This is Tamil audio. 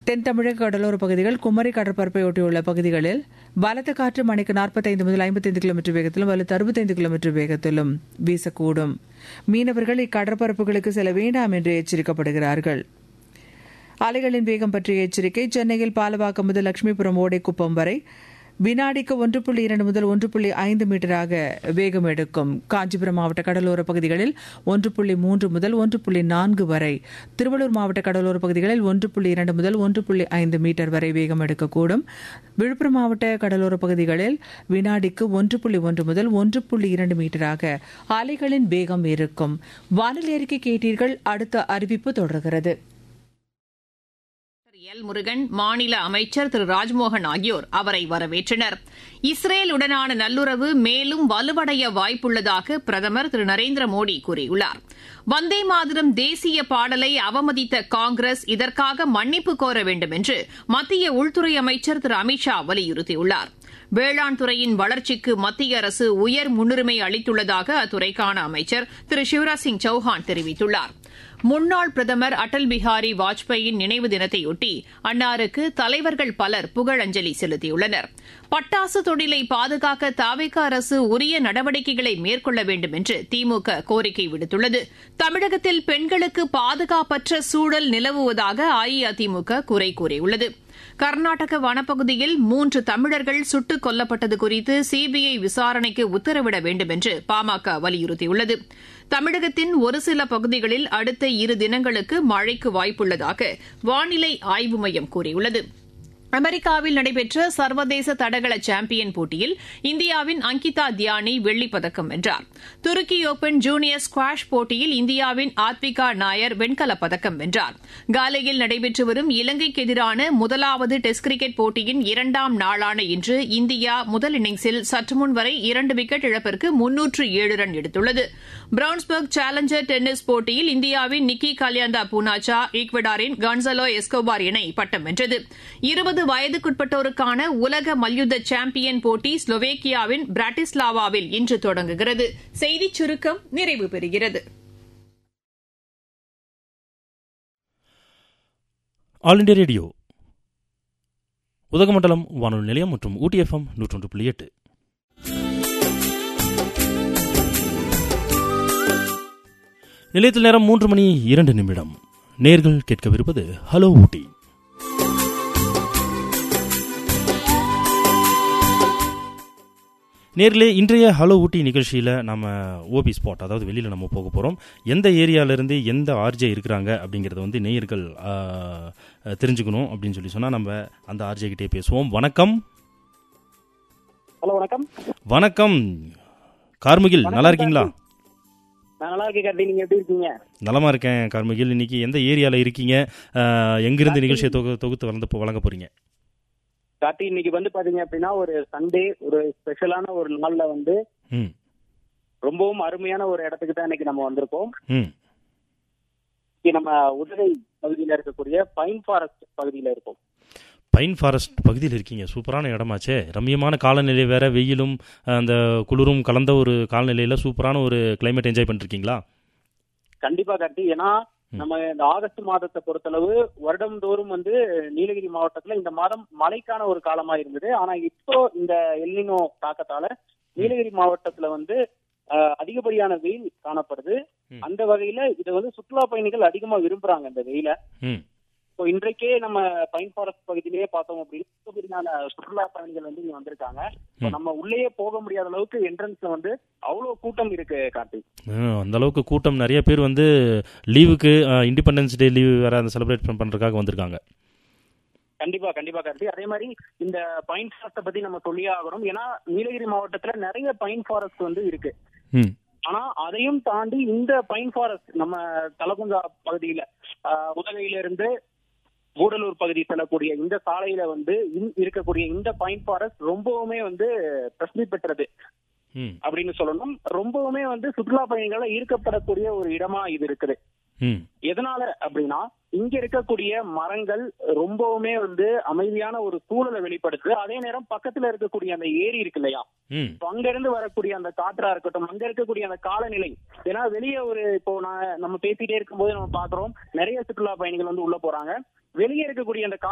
தென் தமிழக கடலோர பகுதிகள் குமரி கடற்பரப்பை ஒட்டியுள்ள பகுதிகளில் பலத்த காற்று மணிக்கு நாற்பத்தைந்து முதல் ஐம்பத்தைந்து கிலோமீட்டர் வேகத்திலும் வலுத்து அறுபத்தைந்து கிலோமீட்டர் வேகத்திலும் வீசக்கூடும் மீனவர்கள் இக்கடற்பரப்புகளுக்கு செல்ல வேண்டாம் என்று எச்சரிக்கப்படுகிறார்கள் அலைகளின் வேகம் பற்றிய எச்சரிக்கை சென்னையில் பாலவாக்கம் முதல் லட்சுமிபுரம் ஓடைக்குப்பம் வரை வினாடிக்கு ஒன்று புள்ளி இரண்டு முதல் ஒன்று புள்ளி ஐந்து மீட்டராக வேகம் எடுக்கும் காஞ்சிபுரம் மாவட்ட கடலோர பகுதிகளில் ஒன்று புள்ளி மூன்று முதல் ஒன்று புள்ளி நான்கு வரை திருவள்ளூர் மாவட்ட கடலோர பகுதிகளில் ஒன்று புள்ளி இரண்டு முதல் ஒன்று புள்ளி ஐந்து மீட்டர் வரை வேகம் எடுக்கக்கூடும் விழுப்புரம் மாவட்ட கடலோர பகுதிகளில் வினாடிக்கு ஒன்று புள்ளி ஒன்று முதல் ஒன்று புள்ளி இரண்டு மீட்டராக அலைகளின் வேகம் இருக்கும் வானிலை அறிக்கை கேட்டீர்கள் அடுத்த அறிவிப்பு தொடர்கிறது எல் முருகன் மாநில அமைச்சர் திரு ராஜ்மோகன் ஆகியோர் அவரை வரவேற்றனர் இஸ்ரேலுடனான நல்லுறவு மேலும் வலுவடைய வாய்ப்புள்ளதாக பிரதமர் திரு நரேந்திர மோடி கூறியுள்ளார் வந்தே மாதரம் தேசிய பாடலை அவமதித்த காங்கிரஸ் இதற்காக மன்னிப்பு கோர வேண்டும் என்று மத்திய உள்துறை அமைச்சர் திரு அமித்ஷா வலியுறுத்தியுள்ளார் வேளாண் துறையின் வளர்ச்சிக்கு மத்திய அரசு உயர் முன்னுரிமை அளித்துள்ளதாக அத்துறைக்கான அமைச்சர் திரு சிவராஜ் சிங் சௌஹான் தெரிவித்துள்ளார் முன்னாள் பிரதமர் அடல் பிஹாரி வாஜ்பேயின் நினைவு தினத்தையொட்டி அன்னாருக்கு தலைவர்கள் பலர் புகழஞ்சலி செலுத்தியுள்ளனர் பட்டாசு தொழிலை பாதுகாக்க தாவேக அரசு உரிய நடவடிக்கைகளை மேற்கொள்ள வேண்டும் என்று திமுக கோரிக்கை விடுத்துள்ளது தமிழகத்தில் பெண்களுக்கு பாதுகாப்பற்ற சூழல் நிலவுவதாக அஇஅதிமுக குறை கூறியுள்ளது கர்நாடக வனப்பகுதியில் மூன்று தமிழர்கள் சுட்டுக் கொல்லப்பட்டது குறித்து சிபிஐ விசாரணைக்கு உத்தரவிட வேண்டும் என்று பாமக வலியுறுத்தியுள்ளது தமிழகத்தின் ஒரு சில பகுதிகளில் அடுத்த இரு தினங்களுக்கு மழைக்கு வாய்ப்புள்ளதாக வானிலை ஆய்வு மையம் கூறியுள்ளது அமெரிக்காவில் நடைபெற்ற சர்வதேச தடகள சாம்பியன் போட்டியில் இந்தியாவின் அங்கிதா தியானி வெள்ளிப் பதக்கம் வென்றார் துருக்கி ஓபன் ஜூனியர் ஸ்குவாஷ் போட்டியில் இந்தியாவின் ஆத்விகா நாயர் வெண்கலப் பதக்கம் வென்றார் காலையில் நடைபெற்று வரும் இலங்கைக்கு எதிரான முதலாவது டெஸ்ட் கிரிக்கெட் போட்டியின் இரண்டாம் நாளான இன்று இந்தியா முதல் இன்னிங்ஸில் சற்றுமுன் வரை இரண்டு விக்கெட் இழப்பிற்கு முன்னூற்று ஏழு ரன் எடுத்துள்ளது பிரவுன்ஸ்பர்க் சேலஞ்சர் டென்னிஸ் போட்டியில் இந்தியாவின் நிக்கி கல்யாண்டா பூனாச்சா ஈக்வடாரின் கான்சலோ எஸ்கோபார் இணை பட்டம் வென்றது இருபது வயதுக்குட்பட்டோருக்கான உலக மல்யுத்த சாம்பியன் போட்டி ஸ்லோவேக்கியாவின் பிராட்டிஸ்லாவாவில் இன்று தொடங்குகிறது செய்திச் சுருக்கம் நிறைவு பெறுகிறது ஆல் இண்டியா ரேடியோ உதகமண்டலம் வானொலி நிலையம் மற்றும் ஊட்டி எஃப்எம் நூற்றொன்று புள்ளி எட்டு நிலையத்தில் நேரம் மூன்று மணி இரண்டு நிமிடம் நேர்கள் கேட்கவிருப்பது ஹலோ ஊட்டி நேரிலே இன்றைய ஹலோ ஊட்டி நிகழ்ச்சியில் நம்ம ஓபி ஸ்பாட் அதாவது வெளியில் நம்ம போக போகிறோம் எந்த ஏரியாவிலேருந்து எந்த ஆர்ஜே இருக்கிறாங்க அப்படிங்கிறத வந்து நேயர்கள் ஆ, தெரிஞ்சுக்கணும் அப்படின்னு சொல்லி சொன்னால் நம்ம அந்த ஆர்ஜே கிட்டே பேசுவோம் வணக்கம் ஹலோ வணக்கம் வணக்கம் கார்முகில் நல்லா இருக்கீங்களா நான் நல்லா இருக்கேன் கார்த்தி நீங்க எப்படி இருக்கீங்க நலமா இருக்கேன் கார்முகில் இன்னைக்கு எந்த ஏரியாவில் இருக்கீங்க ஆ, எங்கிருந்து நிகழ்ச்சியை தொகு தொகுத்து வளர்ந்து வழங்க போகிறீங்க கார்த்தி இன்னைக்கு வந்து பாத்தீங்க அப்படின்னா ஒரு சண்டே ஒரு ஸ்பெஷலான ஒரு நாள்ல வந்து ம் ரொம்பவும் அருமையான ஒரு இடத்துக்கு தான் இன்னைக்கு நம்ம வந்திருக்கோம் ம் இன்னைக்கு நம்ம உதகை பகுதியில இருக்கக்கூடிய பைன் ஃபாரஸ்ட் பகுதியில இருக்கோம் பைன் ஃபாரஸ்ட் பகுதியில் இருக்கீங்க சூப்பரான இடமாச்சே ரம்மியமான காலநிலை வேற வெயிலும் அந்த குளிரும் கலந்த ஒரு காலநிலையில் சூப்பரான ஒரு கிளைமேட் என்ஜாய் பண்ணிருக்கீங்களா கண்டிப்பா கார்த்தி ஏன்னா ம். நம்ம இந்த ஆகஸ்ட் மாதத்தை பொறுத்தளவு வருடம்தோறும் வந்து நீலகிரி மாவட்டத்துல இந்த மாதம் மழைக்கான ஒரு காலமா இருந்தது ஆனா இப்போ இந்த எல்னினோ தாக்கத்தால நீலகிரி மாவட்டத்துல வந்து அஹ், அதிகப்படியான வெயில் காணப்படுது ம். அந்த வகையில இதை வந்து சுற்றுலா பயணிகள் அதிகமா விரும்புறாங்க இந்த வெயில ம் இப்போ இன்றைக்கே நம்ம பைன் ஃபாரஸ்ட் பகுதியிலேயே பார்த்தோம் அப்படின்னா அதிகப்படியான சுற்றுலா பயணிகள் வந்து இங்க வந்திருக்காங்க இப்போ ம். நம்ம உள்ளேயே போக முடியாத அளவுக்கு என்ட்ரன்ஸ்ல வந்து அவ்வளவு கூட்டம் இருக்கு கார்த்திக் ஆ, அந்த அளவுக்கு கூட்டம் நிறைய பேர் வந்து லீவுக்கு இண்டிபெண்டன்ஸ் டே லீவு வேற அந்த செலிப்ரேட் பண்ணுறதுக்காக வந்திருக்காங்க கண்டிப்பா கண்டிப்பா கார்த்தி அதே மாதிரி இந்த பைன் ஃபாரஸ்ட பத்தி நம்ம சொல்லியே ஆகணும் ஏன்னா நீலகிரி மாவட்டத்துல நிறைய பைன் ஃபாரஸ்ட் வந்து இருக்கு ம் ஆனா அதையும் தாண்டி இந்த பைன் ஃபாரஸ்ட் நம்ம தலகுந்தா பகுதியில ஆஹ், உதகையில இருந்து கூடலூர் பகுதி செல்லக்கூடிய இந்த சாலையில வந்து இன்- இருக்கக்கூடிய இந்த பைன் ஃபாரஸ்ட் ரொம்பவுமே வந்து பிரசித்தி பெற்றது ம் அப்படின்னு சொல்லணும் ரொம்பவுமே வந்து சுற்றுலா பயணிகளை ஈர்க்கப்படக்கூடிய ஒரு இடமா இது இருக்குது ம் எதனால அப்படின்னா இங்க இருக்கக்கூடிய மரங்கள் ரொம்பவுமே வந்து அமைதியான ஒரு சூழலை வெளிப்படுத்துது அதே நேரம் பக்கத்துல இருக்கக்கூடிய அந்த ஏரி இருக்கு இல்லையா ம் இப்ப அங்க இருந்து வரக்கூடிய அந்த காற்றா இருக்கட்டும் அங்க இருக்கக்கூடிய அந்த காலநிலை ஏன்னா வெளியே ஒரு இப்போ நான் நம்ம பேசிட்டே இருக்கும்போது நம்ம பாக்குறோம் நிறைய சுற்றுலா பயணிகள் வந்து உள்ள போறாங்க வெளியே இருக்கக்கூடிய அந்த